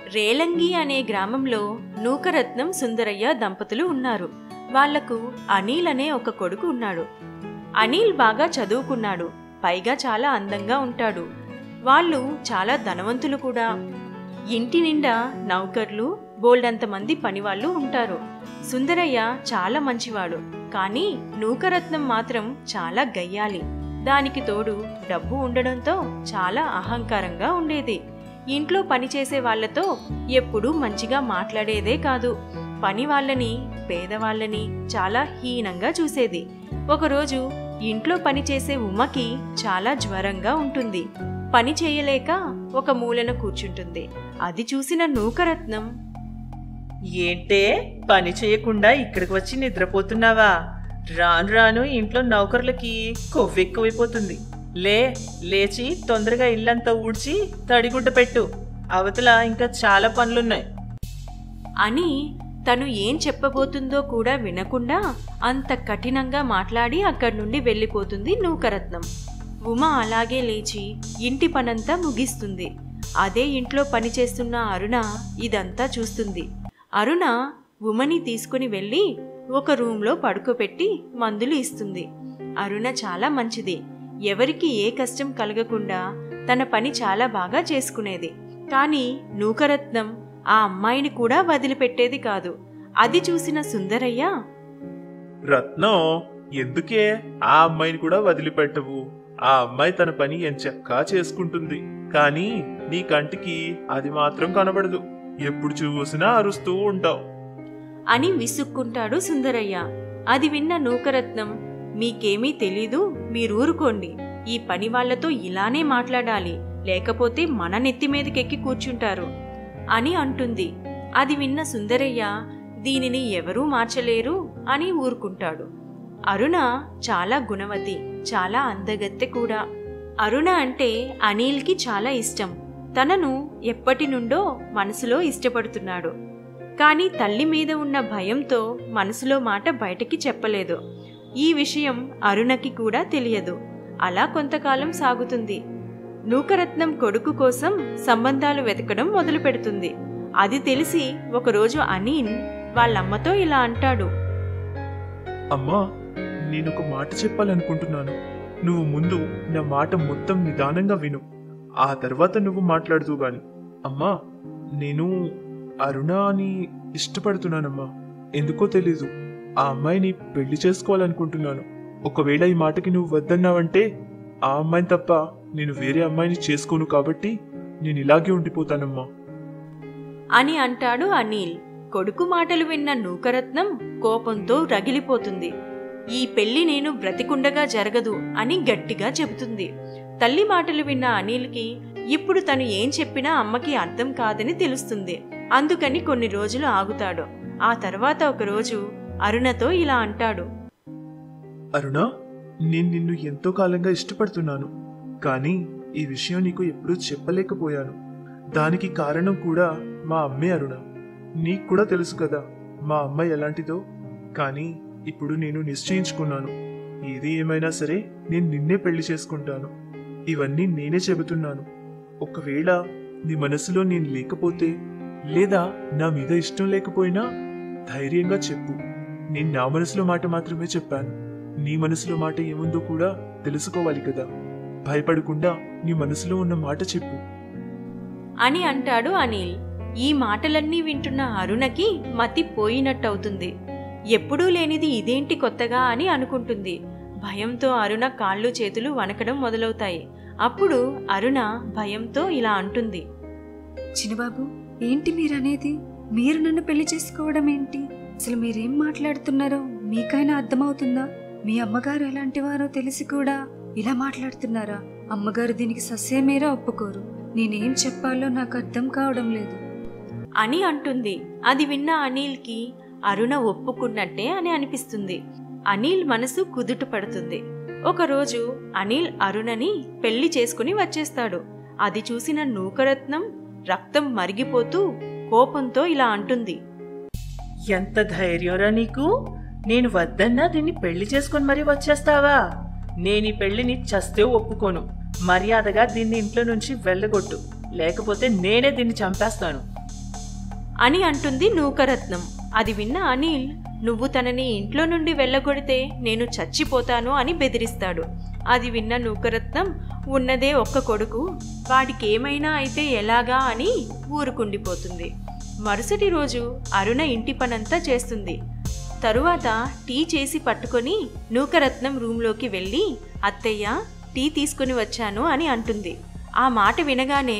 రేలంగి అనే గ్రామంలో నూకరత్నం సుందరయ్య దంపతులు ఉన్నారు వాళ్లకు అనిల్ అనే ఒక కొడుకు ఉన్నాడు అనిల్ బాగా చదువుకున్నాడు పైగా చాలా అందంగా ఉంటాడు వాళ్ళు చాలా ధనవంతులు కూడా ఇంటి నిండా నౌకర్లు బోల్డంత మంది పనివాళ్ళు ఉంటారు సుందరయ్య చాలా మంచివాడు కానీ నూకరత్నం మాత్రం చాలా గయ్యాలి దానికి తోడు డబ్బు ఉండడంతో చాలా అహంకారంగా ఉండేది ఇంట్లో పనిచేసే వాళ్లతో ఎప్పుడూ మంచిగా మాట్లాడేదే కాదు పని వాళ్ళని పేదవాళ్ళని చాలా హీనంగా చూసేది ఒకరోజు ఇంట్లో పనిచేసే ఉమకి చాలా జ్వరంగా ఉంటుంది పని చేయలేక ఒక మూలన కూర్చుంటుంది అది చూసిన నూకరత్నం ఏంటే పని చేయకుండా ఇక్కడికి వచ్చి నిద్రపోతున్నావా రాను రాను ఇంట్లో నౌకర్లకి కొవ్వెక్కువైపోతుంది లే లేచి తొందరగా ఇల్లంతా ఊడ్చి తడిగుడ్డ పెట్టు అవతల ఇంకా చాలా పనులున్నాయి అని తను ఏం చెప్పబోతుందో కూడా వినకుండా అంత కఠినంగా మాట్లాడి అక్కడి నుండి వెళ్ళిపోతుంది నూకరత్నం ఉమ అలాగే లేచి ఇంటి పనంతా ముగిస్తుంది అదే ఇంట్లో పనిచేస్తున్న అరుణ ఇదంతా చూస్తుంది అరుణ ఉమని తీసుకుని వెళ్ళి ఒక రూంలో పడుకోబెట్టి మందులు ఇస్తుంది అరుణ చాలా మంచిది ఎవరికి ఏ కష్టం కలగకుండా తన పని చాలా బాగా చేసుకునేది కానీ నూకరత్నం ఆ అమ్మాయిని కూడా వదిలిపెట్టేది కాదు అది చూసిన సుందరయ్య రత్నం ఎందుకే ఆ అమ్మాయిని కూడా వదిలిపెట్టవు ఆ అమ్మాయి తన పని ఎంచక్కా చేసుకుంటుంది కానీ నీ కంటికి అది మాత్రం కనబడదు ఎప్పుడు చూసినా అరుస్తూ ఉంటావు అని విసుక్కుంటాడు సుందరయ్య అది విన్న నూకరత్నం మీకేమీ తెలీదు మీరూరుకోండి ఈ పని వాళ్లతో ఇలానే మాట్లాడాలి లేకపోతే మన నెత్తి మీదకెక్కి కూర్చుంటారు అని అంటుంది అది విన్న సుందరయ్య దీనిని ఎవరూ మార్చలేరు అని ఊరుకుంటాడు అరుణ చాలా గుణవతి చాలా అందగత్తె కూడా అరుణ అంటే అనిల్కి చాలా ఇష్టం తనను ఎప్పటి నుండో మనసులో ఇష్టపడుతున్నాడు కానీ తల్లి మీద ఉన్న భయంతో మనసులో మాట బయటకి చెప్పలేదు ఈ విషయం అరుణకి కూడా తెలియదు అలా కొంతకాలం సాగుతుంది నూకరత్నం కొడుకు కోసం సంబంధాలు వెతకడం మొదలు పెడుతుంది అది తెలిసి ఒకరోజు అనిల్ వాళ్ళమ్మతో ఇలా అంటాడు అమ్మా నేనొక మాట చెప్పాలనుకుంటున్నాను నువ్వు ముందు నా మాట మొత్తం నిదానంగా విను ఆ తర్వాత నువ్వు మాట్లాడుతూ గాని అమ్మా నేను అరుణ అని ఇష్టపడుతున్నానమ్మా ఎందుకో తెలీదు ఆ అమ్మాయిని పెళ్లి చేసుకోవాలనుకుంటున్నాను ఒకవేళ ఈ మాటకి నువ్వు వద్దన్నావంటే ఆ అమ్మాయిని తప్ప నేను వేరే అమ్మాయిని చేసుకోను కాబట్టి నేను ఇలాగే ఉండిపోతానమ్మా అని అంటాడు అనిల్ కొడుకు మాటలు విన్న నూకరత్నం కోపంతో రగిలిపోతుంది ఈ పెళ్లి నేను బ్రతికుండగా జరగదు అని గట్టిగా చెబుతుంది తల్లి మాటలు విన్న అనిల్కి ఇప్పుడు తను ఏం చెప్పినా అమ్మకి అర్థం కాదని తెలుస్తుంది అందుకని కొన్ని రోజులు ఆగుతాడు ఆ తర్వాత ఒకరోజు అరుణతో ఇలా అంటాడు అరుణ నేను నిన్ను ఎంతో కాలంగా ఇష్టపడుతున్నాను కానీ ఈ విషయం నీకు ఎప్పుడూ చెప్పలేకపోయాను దానికి కారణం కూడా మా అమ్మే అరుణ నీకు కూడా తెలుసు కదా మా అమ్మ ఎలాంటిదో కానీ ఇప్పుడు నేను నిశ్చయించుకున్నాను ఏది ఏమైనా సరే నేను నిన్నే పెళ్లి చేసుకుంటాను ఇవన్నీ నేనే చెబుతున్నాను ఒకవేళ నీ మనసులో నేను లేకపోతే లేదా నా మీద ఇష్టం లేకపోయినా ధైర్యంగా చెప్పు నేను నా మనసులో మాట మాత్రమే చెప్పాను నీ మనసులో మాట ఏముందో కూడా తెలుసుకోవాలి కదా భయపడకుండా నీ మనసులో ఉన్న మాట చెప్పు అని అంటాడు అనిల్ ఈ మాటలన్నీ వింటున్న అరుణకి మతి పోయినట్టవుతుంది ఎప్పుడూ లేనిది ఇదేంటి కొత్తగా అని అనుకుంటుంది భయంతో అరుణ కాళ్ళు చేతులు వణకడం మొదలవుతాయి అప్పుడు అరుణ భయంతో ఇలా అంటుంది చిన్నబాబు ఏంటి మీరనేది మీరు నన్ను పెళ్లి చేసుకోవడం ఏంటి అసలు మీరేం మాట్లాడుతున్నారో మీకైనా అర్థమవుతుందా మీ అమ్మగారు ఎలాంటి వారో తెలిసి కూడా ఇలా మాట్లాడుతున్నారా అమ్మగారు దీనికి సస్యమేరా ఒప్పుకోరు నేనేం చెప్పాలో నాకు అర్థం కావడం లేదు అని అంటుంది అది విన్న అనిల్కి అరుణ ఒప్పుకున్నట్టే అని అనిపిస్తుంది అనిల్ మనసు కుదుట పడుతుంది ఒకరోజు అనిల్ అరుణని పెళ్లి చేసుకుని వచ్చేస్తాడు అది చూసిన నూకరత్నం రక్తం మరిగిపోతూ కోపంతో ఇలా అంటుంది ఎంత ధైర్యంరా నీకు నేను వద్దన్నా దీన్ని పెళ్లి చేసుకొని మరీ వచ్చేస్తావా నేను ఈ పెళ్లిని చస్తే ఒప్పుకోను మర్యాదగా దీన్ని ఇంట్లో నుంచి వెళ్ళగొట్టు లేకపోతే నేనే దీన్ని చంపేస్తాను అని అంటుంది నూకరత్నం అది విన్న అనిల్ నువ్వు తనని ఇంట్లో నుండి వెళ్ళగొడితే నేను చచ్చిపోతాను అని బెదిరిస్తాడు అది విన్న నూకరత్నం ఉన్నదే ఒక్క కొడుకు వాడికి ఏమైనా అయితే ఎలాగా అని ఊరుకుండిపోతుంది మరుసటి రోజు అరుణ ఇంటి పనంతా చేస్తుంది తరువాత టీ చేసి పట్టుకొని నూకరత్నం రూంలోకి వెళ్ళి అత్తయ్య టీ తీసుకుని వచ్చాను అని అంటుంది ఆ మాట వినగానే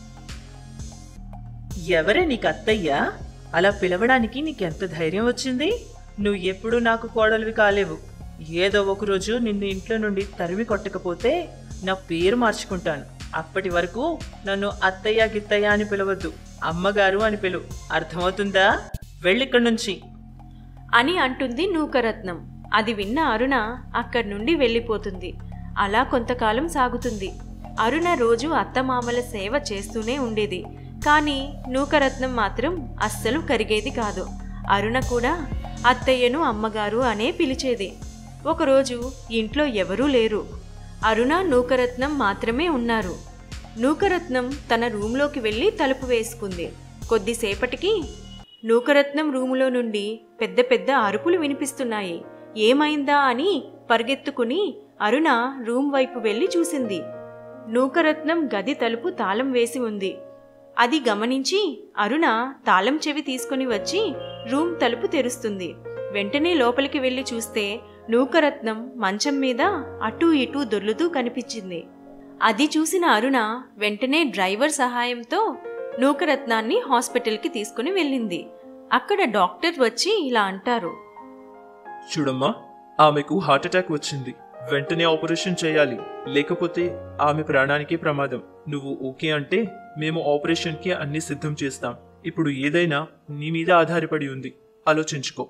ఎవరే నీకు అత్తయ్యా అలా పిలవడానికి నీకెంత ధైర్యం వచ్చింది నువ్వు ఎప్పుడూ నాకు కోడలివి కాలేవు ఏదో ఒక రోజు నిన్ను ఇంట్లో నుండి తరిమి కొట్టకపోతే నా పేరు మార్చుకుంటాను అప్పటి వరకు నన్ను అత్తయ్య గిత్తయ్య అని పిలవద్దు అమ్మగారు అని పిలువు అర్థమవుతుందా వెళ్ళిక్కడి నుంచి అని అంటుంది నూకరత్నం అది విన్న అరుణ అక్కడి నుండి వెళ్ళిపోతుంది అలా కొంతకాలం సాగుతుంది అరుణ రోజు అత్తమామల సేవ చేస్తూనే ఉండేది కానీ నూకరత్నం మాత్రం అస్సలు కరిగేది కాదు అరుణ కూడా అత్తయ్యను అమ్మగారు అనే పిలిచేది ఒకరోజు ఇంట్లో ఎవరూ లేరు అరుణ నూకరత్నం మాత్రమే ఉన్నారు నూకరత్నం తన రూంలోకి వెళ్ళి తలుపు వేసుకుంది కొద్దిసేపటికి నూకరత్నం రూములో నుండి పెద్ద పెద్ద అరుపులు వినిపిస్తున్నాయి ఏమైందా అని పరిగెత్తుకుని అరుణ రూమ్ వైపు వెళ్ళి చూసింది నూకరత్నం గది తలుపు తాళం వేసి ఉంది అది గమనించి అరుణ తాళం చెవి తీసుకుని వచ్చి రూమ్ తలుపు తెరుస్తుంది వెంటనే లోపలికి వెళ్ళి చూస్తే నూకరత్నం మంచం మీద అటూ ఇటూ దొర్లుతూ కనిపించింది అది చూసిన అరుణ వెంటనే డ్రైవర్ సహాయంతో నూకరత్నాన్ని హాస్పిటల్కి తీసుకుని వెళ్ళింది అక్కడ డాక్టర్ వచ్చి ఇలా అంటారు చూడమ్మా ఆమెకు హార్ట్ అటాక్ వచ్చింది వెంటనే ఆపరేషన్ చేయాలి లేకపోతే ఆమె ప్రాణానికి ప్రమాదం నువ్వు ఓకే అంటే మేము ఆపరేషన్కి అన్ని సిద్ధం చేస్తాం ఇప్పుడు ఏదైనా నీ మీద ఆధారపడి ఉంది ఆలోచించుకో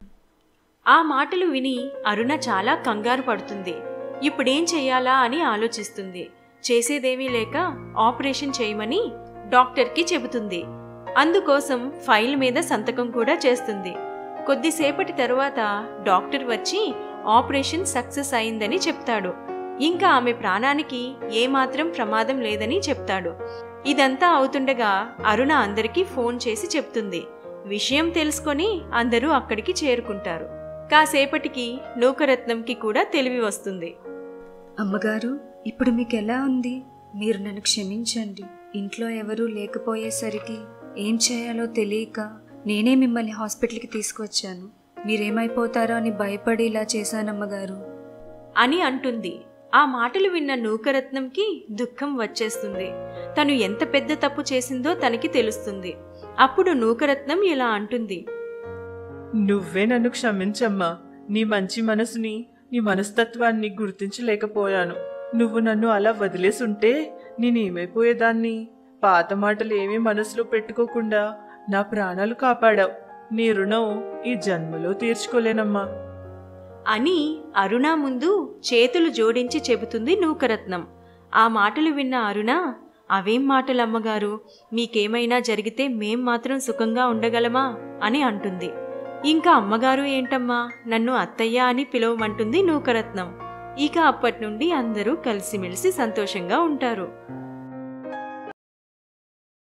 ఆ మాటలు విని అరుణ చాలా కంగారు పడుతుంది ఇప్పుడేం చెయ్యాలా అని ఆలోచిస్తుంది చేసేదేమీ లేక ఆపరేషన్ చేయమని డాక్టర్కి చెబుతుంది అందుకోసం ఫైల్ మీద సంతకం కూడా చేస్తుంది కొద్దిసేపటి తరువాత డాక్టర్ వచ్చి ఆపరేషన్ సక్సెస్ అయిందని చెప్తాడు ఇంకా ఆమె ప్రాణానికి ఏమాత్రం ప్రమాదం లేదని చెప్తాడు ఇదంతా అవుతుండగా అరుణ అందరికీ ఫోన్ చేసి చెప్తుంది విషయం తెలుసుకొని అందరూ అక్కడికి చేరుకుంటారు కాసేపటికి నూకరత్నంకి కూడా తెలివి వస్తుంది అమ్మగారు ఇప్పుడు మీకు ఎలా ఉంది మీరు నన్ను క్షమించండి ఇంట్లో ఎవరూ లేకపోయేసరికి ఏం చేయాలో తెలియక నేనే మిమ్మల్ని హాస్పిటల్కి తీసుకువచ్చాను మీరేమైపోతారో అని భయపడి ఇలా చేశానమ్మగారు అని అంటుంది ఆ మాటలు విన్న నూకరత్నంకి దుఃఖం వచ్చేస్తుంది తను ఎంత పెద్ద తప్పు చేసిందో తనకి తెలుస్తుంది అప్పుడు నూకరత్నం ఇలా అంటుంది నువ్వే నన్ను క్షమించమ్మా నీ మంచి మనసుని నీ మనస్తత్వాన్ని గుర్తించలేకపోయాను నువ్వు నన్ను అలా వదిలేసుంటే నేనేమైపోయేదాన్ని పాత మాటలు ఏమీ మనసులో పెట్టుకోకుండా నా ప్రాణాలు కాపాడావు నీ రుణం ఈ జన్మలో తీర్చుకోలేనమ్మా అని అరుణ ముందు చేతులు జోడించి చెబుతుంది నూకరత్నం ఆ మాటలు విన్న అరుణ అవేం మాటలు అమ్మగారు మీకేమైనా జరిగితే మేం మాత్రం సుఖంగా ఉండగలమా అని అంటుంది ఇంకా అమ్మగారు ఏంటమ్మా నన్ను అత్తయ్య అని పిలవమంటుంది నూకరత్నం ఇక అప్పటి నుండి అందరూ కలిసిమెలిసి సంతోషంగా ఉంటారు